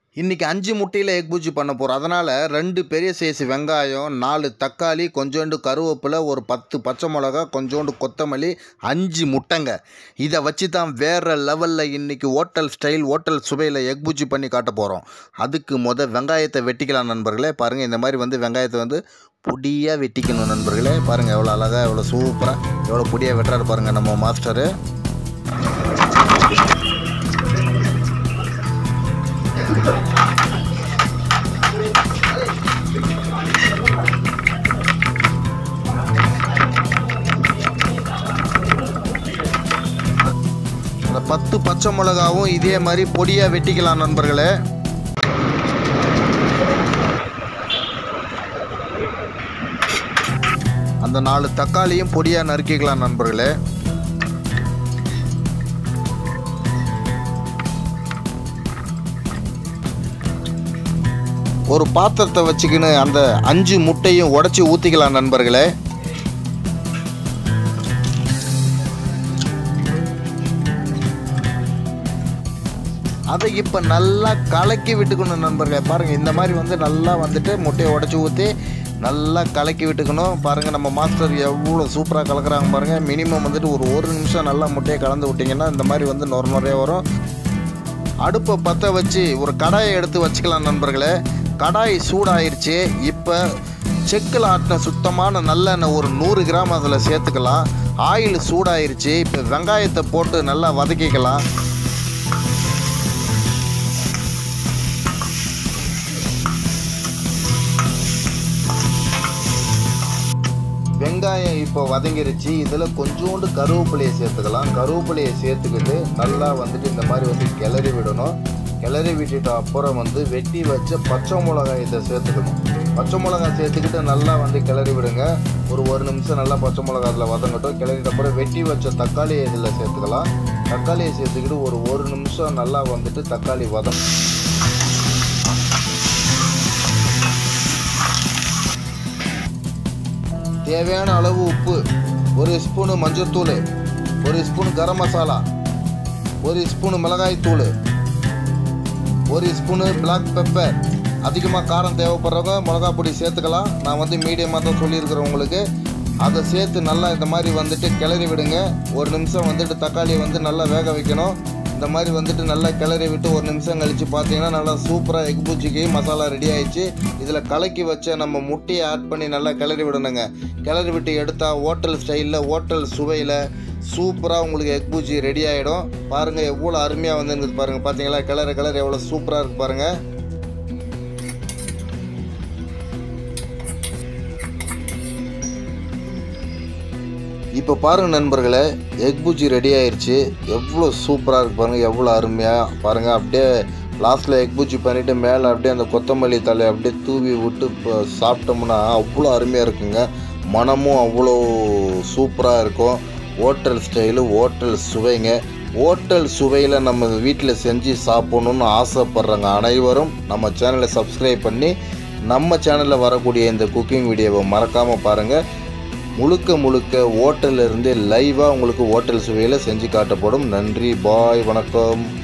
இன்றைக்கி அஞ்சு முட்டையில் எக் பூஜி பண்ண போகிறோம் அதனால் ரெண்டு பெரிய சைஸ் வெங்காயம் நாலு தக்காளி கொஞ்சோண்டு கருவேப்பிலை ஒரு பத்து பச்சை மிளகா கொஞ்சோண்டு கொத்தமல்லி அஞ்சு முட்டைங்க இதை வச்சு தான் வேறு லெவலில் இன்றைக்கி ஹோட்டல் ஸ்டைல் ஹோட்டல் சுவையில் எக் பூஜி பண்ணி காட்ட போகிறோம் அதுக்கு முத வெங்காயத்தை வெட்டிக்கலாம் நண்பர்களே பாருங்கள் இந்த மாதிரி வந்து வெங்காயத்தை வந்து பொடியாக வெட்டிக்கணும் நண்பர்களே பாருங்கள் எவ்வளோ அழகாக எவ்வளோ சூப்பராக எவ்வளோ பொடியாக வெட்டுறாரு பாருங்கள் நம்ம மாஸ்டரு அந்த பத்து பச்சை மிளகாவும் இதே மாதிரி பொடியாக வெட்டிக்கலாம் நண்பர்களே அந்த நாலு தக்காளியும் பொடியாக நறுக்கிக்கலாம் நண்பர்களே ஒரு பாத்திரத்தை வச்சுக்கின்னு அந்த அஞ்சு முட்டையும் உடச்சி ஊற்றிக்கலாம் நண்பர்களே அதை இப்போ நல்லா கலக்கி விட்டுக்கணும் நண்பர்களே பாருங்கள் இந்த மாதிரி வந்து நல்லா வந்துட்டு முட்டையை உடச்சி ஊற்றி நல்லா கலக்கி விட்டுக்கணும் பாருங்கள் நம்ம மாஸ்டர் எவ்வளோ சூப்பராக கலக்குறாங்க பாருங்கள் மினிமம் வந்துட்டு ஒரு ஒரு நிமிஷம் நல்லா முட்டையை கலந்து விட்டிங்கன்னா இந்த மாதிரி வந்து நொர நொறைய வரும் அடுப்பை பற்ற வச்சு ஒரு கடாயை எடுத்து வச்சுக்கலாம் நண்பர்களே கடாய் சூடாயிருச்சு இப்போ செக்கில் ஆட்டின சுத்தமான நல்லெண்ணெய் ஒரு நூறு கிராம் அதில் சேர்த்துக்கலாம் ஆயில் சூடாயிருச்சு இப்போ வெங்காயத்தை போட்டு நல்லா வதக்கிக்கலாம் வெங்காயம் இப்போ வதங்கிருச்சு இதில் கொஞ்சோண்டு கருவேப்பிலையை சேர்த்துக்கலாம் கருவேப்பிலையை சேர்த்துக்கிட்டு நல்லா வந்துட்டு இந்த மாதிரி வந்து கிளறி விடணும் கிளறி விட்டுட்டு அப்புறம் வந்து வெட்டி வச்ச பச்சை மிளகாய் இதை சேர்த்துக்கணும் பச்சை மிளகாய் சேர்த்துக்கிட்டு நல்லா வந்து கிளறி விடுங்க ஒரு ஒரு நிமிஷம் நல்லா பச்சை மிளகாய் அதில் வதங்கட்டும் கிளறிட்ட அப்புறம் வெட்டி வச்ச தக்காளியை இதில் சேர்த்துக்கலாம் தக்காளியை சேர்த்துக்கிட்டு ஒரு ஒரு நிமிஷம் நல்லா வந்துட்டு தக்காளி வதம் தேவையான அளவு உப்பு ஒரு ஸ்பூனு மஞ்சள்தூள் ஒரு ஸ்பூன் கரம் மசாலா ஒரு ஸ்பூனு மிளகாய்த்தூள் ஒரு ஸ்பூனு பிளாக் பெப்பர் அதிகமாக காரம் தேவைப்படுறவங்க மிளகா பொடி சேர்த்துக்கலாம் நான் வந்து மீடியமாக தான் சொல்லியிருக்கிறேன் உங்களுக்கு அதை சேர்த்து நல்லா இந்த மாதிரி வந்துட்டு கிளறி விடுங்க ஒரு நிமிஷம் வந்துட்டு தக்காளியை வந்து நல்லா வேக வைக்கணும் இந்த மாதிரி வந்துட்டு நல்லா கிளறி விட்டு ஒரு நிமிஷம் கழித்து பார்த்தீங்கன்னா நல்லா சூப்பராக எக் பூச்சிக்கு மசாலா ரெடி ஆயிடுச்சு இதில் கலக்கி வச்ச நம்ம முட்டையை ஆட் பண்ணி நல்லா கிளறி விடணுங்க கிளறி விட்டு எடுத்தால் ஹோட்டல் ஸ்டைலில் ஹோட்டல் சுவையில் சூப்பராக உங்களுக்கு எக் பூச்சி ரெடி ஆகிடும் பாருங்கள் எவ்வளோ அருமையாக வந்துருக்குது பாருங்கள் பார்த்தீங்களா கிளற கிளறு எவ்வளோ சூப்பராக இருக்குது பாருங்கள் இப்போ பாருங்கள் நண்பர்களே எக் பூச்சி ரெடி ஆயிடுச்சு எவ்வளோ சூப்பராக இருக்கு பாருங்கள் எவ்வளோ அருமையாக பாருங்கள் அப்படியே லாஸ்ட்டில் எக் பூச்சி பண்ணிவிட்டு மேலே அப்படியே அந்த கொத்தமல்லி தலை அப்படியே தூவி விட்டு இப்போ சாப்பிட்டோம்னா அவ்வளோ அருமையாக இருக்குங்க மனமும் அவ்வளோ சூப்பராக இருக்கும் ஹோட்டல் ஸ்டைலு ஹோட்டல் சுவைங்க ஹோட்டல் சுவையில் நம்ம வீட்டில் செஞ்சு சாப்பிட்ணுன்னு ஆசைப்படுறவங்க அனைவரும் நம்ம சேனலை சப்ஸ்கிரைப் பண்ணி நம்ம சேனலில் வரக்கூடிய இந்த குக்கிங் வீடியோவை மறக்காமல் பாருங்கள் முழுக்க முழுக்க ஹோட்டலில் இருந்து லைவாக உங்களுக்கு ஹோட்டல் சுவையில் செஞ்சு காட்டப்படும் நன்றி பாய் வணக்கம்